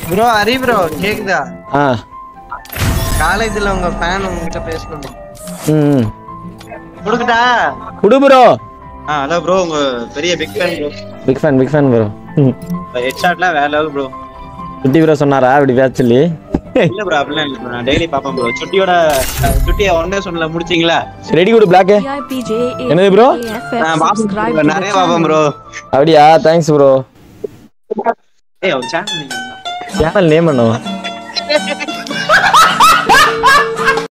Bro Hari bro கேக்குதா ஆ காலேஜ்ல உங்க ஃபேன் உங்ககிட்ட பேசணும் ம் கொடுக்கட்டா குடு ப்ரோ ஆ ஹலோ ப்ரோ உங்க பெரிய big fan bro big fan big fan bro hmm head ஷாட்லாம் வேற லெவல் ப்ரோ குட்டி ப்ரோ சொன்னாரா அப்படி பேச சொல்லி இல்ல ப்ரோ அப்படிலாம் இல்ல bro. நான் டெய்லி பாப்பேன் ப்ரோ சுட்டியோட அஹ், சுட்டிய ஒன் டே சொன்னல முடிச்சீங்களா ரெடி கொடு பிளாக்கு என்னது bro? நான் பாப்பேன் bro. நிறைய பாப்பேன் ப்ரோ அப்படியா தேங்க்ஸ் ப்ரோ ஏய் ஒரு சேனல் சேனல் நேம் பண்ணுவோம்